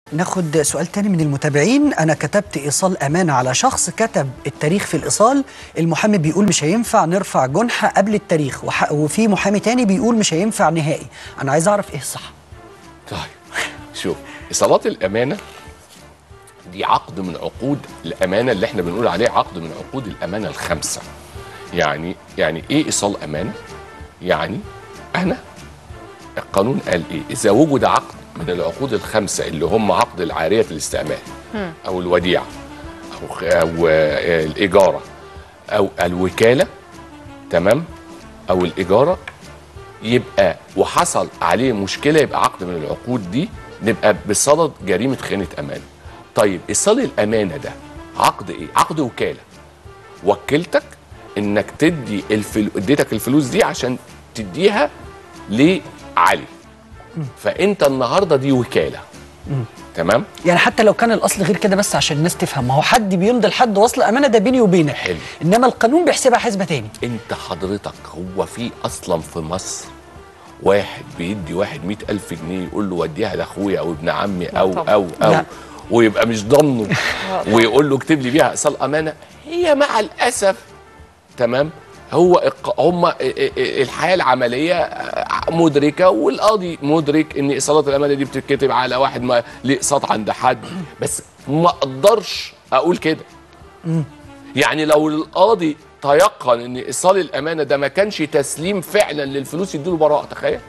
ناخد سؤال تاني من المتابعين انا كتبت ايصال امانه على شخص كتب التاريخ في الايصال المحامي بيقول مش هينفع نرفع جنحه قبل التاريخ وح- وفي محامي تاني بيقول مش هينفع نهائي انا عايز اعرف ايه الصح طيب شوف ايصالات الامانه دي عقد من عقود الامانه اللي احنا بنقول عليه عقد من عقود الامانه الخمسه يعني يعني ايه ايصال امانه يعني انا القانون قال ايه اذا وجد عقد من العقود الخمسه اللي هم عقد العاريه الاستعمال او الوديعه او خ- او آه، الاجاره او الوكاله تمام او الاجاره يبقى وحصل عليه مشكله يبقى عقد من العقود دي نبقى بصدد جريمه خيانه امانه. طيب ايصال الامانه ده عقد ايه؟ عقد وكاله. وكلتك انك تدي الفلو... اديتك الفلوس دي عشان تديها لعلي. فانت النهارده دي وكاله. تمام؟ يعني حتى لو كان الاصل غير كده بس عشان الناس تفهم ما هو حد بيمضي لحد وصل امانه ده بيني وبينك حلو. انما القانون بيحسبها حسبه تاني انت حضرتك هو في اصلا في مصر واحد بيدي واحد مئة ألف جنيه يقول له وديها لاخويا او ابن عمي او طبعا. او او لا. ويبقى مش ضامنه ويقول له اكتب لي بيها ايصال امانه هي مع الاسف تمام هو الق- هم ا- ا- ا- الحياه العمليه مدركه والقاضي مدرك ان ايصالات الامانه دي بتتكتب على واحد ما ليه اقساط عند حد بس ما اقدرش اقول كده يعني لو القاضي تيقن ان ايصال الامانه ده ما كانش تسليم فعلا للفلوس يديله براءه تخيل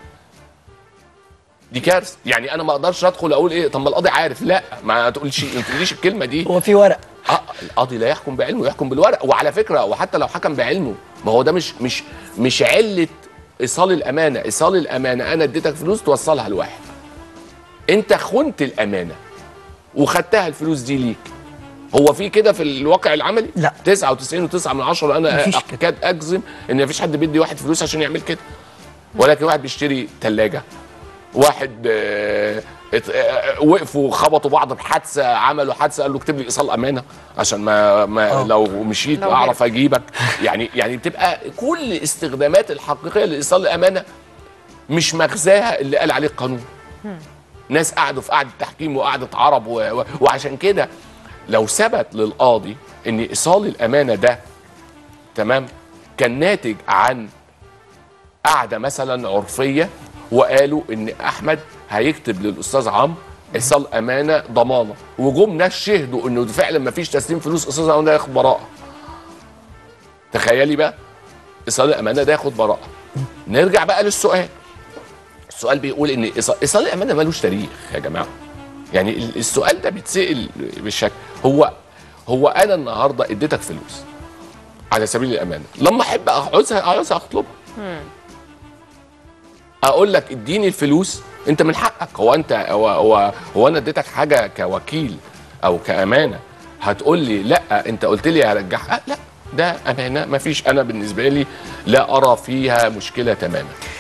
دي كارثه يعني انا ما اقدرش ادخل اقول ايه طب ما القاضي عارف لا ما تقولش ما تقوليش الكلمه دي هو في ورق اه القاضي لا يحكم بعلمه يحكم بالورق وعلى فكره وحتى لو حكم بعلمه ما هو ده مش مش مش عله ايصال الامانه ايصال الامانه انا اديتك فلوس توصلها لواحد انت خنت الامانه وخدتها الفلوس دي ليك هو في كده في الواقع العملي لا. 99 و9 من عشرة انا مفيش كده. اكاد اجزم ان مفيش حد بيدي واحد فلوس عشان يعمل كده ولكن واحد بيشتري ثلاجه واحد آه، ات- آه، وقفوا خبطوا بعض بحادثه عملوا حادثه قال له اكتب لي ايصال امانه عشان ما, ما آه. لو مشيت لو اعرف اجيبك يعني يعني بتبقى كل استخدامات الحقيقيه لايصال الامانه مش مغزاها اللي قال عليه القانون ناس قعدوا في قعده تحكيم وقعده عرب و... و... وعشان كده لو ثبت للقاضي ان ايصال الامانه ده تمام كان ناتج عن قعده مثلا عرفيه وقالوا ان احمد هيكتب للاستاذ عمرو ايصال امانه ضمانه وجم ناس شهدوا انه فعلا ما فيش تسليم فلوس استاذ عمرو ده ياخد براءه تخيلي بقى ايصال الامانه ده ياخد براءه نرجع بقى للسؤال السؤال بيقول ان إيصال- ايصال الامانه ملوش تاريخ يا جماعه يعني ال- السؤال ده بيتسال بالشكل هو هو انا النهارده اديتك فلوس على سبيل الامانه لما احب اعوزها عاوزها اطلبها اقول لك اديني الفلوس انت من حقك هو انت هو هو, هو انا اديتك حاجه كوكيل او كامانه هتقول لي لا انت قلت لي هرجعها لا ده امانه ما فيش انا بالنسبه لي لا ارى فيها مشكله تماما